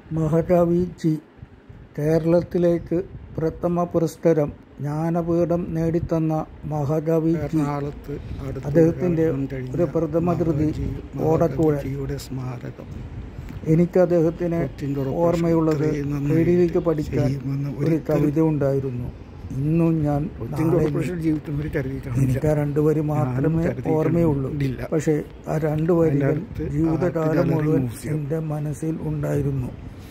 മഹാകവി ജി കേരളത്തിലേക്ക് പ്രഥമ പുരസ്കാരം ജ്ഞാനപീഠം നേടിത്തന്ന മഹാകവി ജി എറണാകുളത്ത് അടുത്ത് അദ്ദേഹത്തിൻ്റെ ഉയർന്നു കഴിഞ്ഞ ഒരു പ്രഥമ കൃതി മഹാകവി- ഓടക്കൂഴൽ മഹാകവിജിയുടെ സ്മാരകം എനിക്ക് അദ്ദേഹത്തിനെ കൊച്ചിൻ്റെ ഉറപ്പ് ഓർമ്മയുള്ളത് ഇത്രയും നന്നായിട്ട് പേടിയിലേക്ക് പഠിക്കാൻ ചെയ്യുമെന്ന് ഒരു ഒരിക്കലും കവിത ഉണ്ടായിരുന്നു ഇന്നും ഞാൻ കൊച്ചിൻ നാളെ കോർപ്പറേഷൻ ജീവിതത്തിൽ ഒരു കരുതി കാണില്ല എനിക്ക് ആ രണ്ട് വരി മാത്രമേ ഞാനും ഓർമ്മയുള്ളൂ കരുതിയിട്ടില്ല. പക്ഷേ ആ രണ്ട് വരികൾ അടുത്ത് ജീവിതകാലം ആർട്ട് ഗാലറി മുഴുവൻ മ്യൂസിയം. എൻ്റെ മനസ്സിൽ ഉണ്ടായിരുന്നു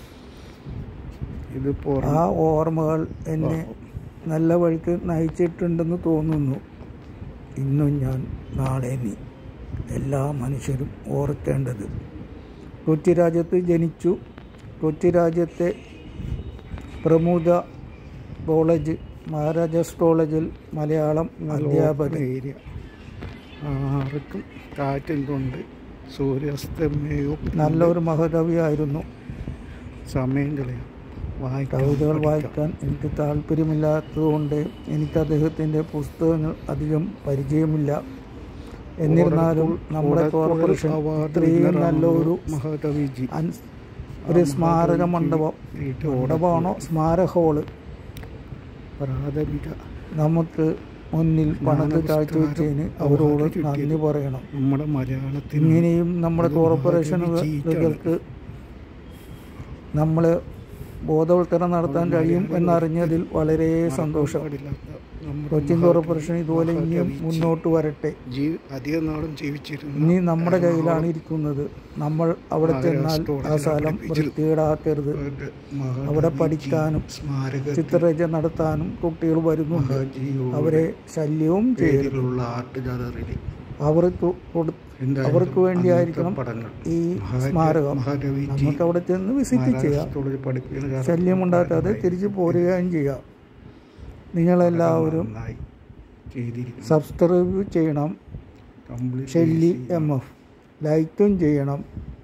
ഇതിപ്പോ ആ ഓർമ്മകൾ എന്നെ നല്ല വഴിക്ക് നയിച്ചിട്ടുണ്ടെന്ന് തോന്നുന്നു ഇന്നും ഞാൻ നാളെ നീ എല്ലാ മനുഷ്യരും ഓർക്കേണ്ടത് കൊച്ചി രാജ്യത്ത് ജനിച്ചു കൊച്ചി രാജ്യത്തെ പ്രമുഖ കോളേജ് മഹാരാജാസ് കോളേജിൽ മലയാളം അധ്യാപകൻ ഏരിയ ആർക്കും കാറ്റും കൊണ്ട് സൂര്യാസ്തമയവും നല്ലൊരു മഹാകവിയായിരുന്നു സമയം കളയാം വായിക്കാം കവിതകൾ പഠിക്കാം. വായിക്കാൻ എനിക്ക് താല്പര്യമില്ലാത്തതുകൊണ്ട് എനിക്ക് അദ്ദേഹത്തിൻ്റെ പുസ്തകങ്ങൾ അധികം പരിചയമില്ല എന്നിരുന്നാലും നമ്മുടെ ഓടക്കുഴൽ കോർപ്പറേഷൻ അവാർഡ് ഇത്രയും വിന്നറാണ് നല്ലൊരു മഹാകവി ജി അൻ- ഒരു സ്മാരക മണ്ഡപം ഏറ്റവും മണ്ഡപമാണോ സ്മാരക ഹോള് പ്രാഥമിക നമുക്ക് മുന്നിൽ പണിത് കാഴ്ചവെച്ചതിന് അവരോട് award നന്ദി പറയണം നമ്മുടെ മലയാളത്തിന് ഇങ്ങനെയും നമ്മുടെ അത് കോർപ്പറേഷനുകൾക്ക് നമ്മൾ ബോധവൽക്കരണം നടത്താൻ കഴിയും എന്നറിഞ്ഞതിൽ വളരെ സന്തോഷം പാടില്ലാത്ത നമ്മുടെ കൊച്ചിൻ കോർപ്പറേഷൻ ഇതുപോലെ ഇനിയും മുന്നോട്ട് വരട്ടെ ജീ അധിക നാളും ജീവിച്ചിരുന്ന ഇനി നമ്മുടെ കയ്യിലാണ് ഇരിക്കുന്നത് നമ്മൾ അവിടെ ചെന്നാൽ ആ സ്ഥലം വൃത്തികേടാക്കരുത് ഒരു മഹാകവി അവിടെ ജി പഠിക്കാനും സ്മാരക ചിത്രരചന നടത്താനും കുട്ടികൾ വരുന്നുണ്ട് മഹാജിയുടെ അവരെ ശല്യവും ചെയ്യരുത് പേരിലുള്ള ആർട്ട് ഗാലറി അവർക്ക് കൊടു- അവർക്ക് വേണ്ടിയായിരിക്കണം പഠനം ഈ സ്മാരകം മഹാകവി ജി നമുക്ക് അവിടെ ചെന്ന് വിസിറ്റ് ചെയ്യാം കോളേജിൽ പഠിപ്പിക്കുന്ന കാലത്ത് ശല്യമുണ്ടാക്കാതെ തിരിച്ചു പോരുകയും ചെയ്യാം നിങ്ങളെല്ലാവരും നന്നായി ചെയ്തിരിക്കുന്നു സബ്സ്ക്രൈബ് ചെയ്യണം കംപ്ലീറ്റ് ഷെല്ലി എം എഫ് ലൈക്കും ചെയ്യണം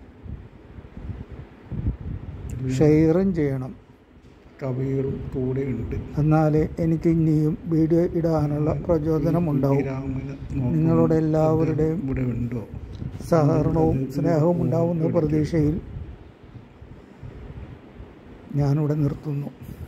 ഷെയറും ചെയ്യണം കവികളും കൂടെ ഉണ്ട് എന്നാലേ എനിക്ക് ഇനിയും വീഡിയോ ഇടാനുള്ള പ്രചോദനം ഉണ്ടാവും രാമന് നിങ്ങളുടെ എല്ലാവരുടെയും ഇവിടെ ഉണ്ടോ സഹകരണവും സ്നേഹവും ഉണ്ടാവുന്ന പ്രതീക്ഷയിൽ ഞാനിവിടെ നിർത്തുന്നു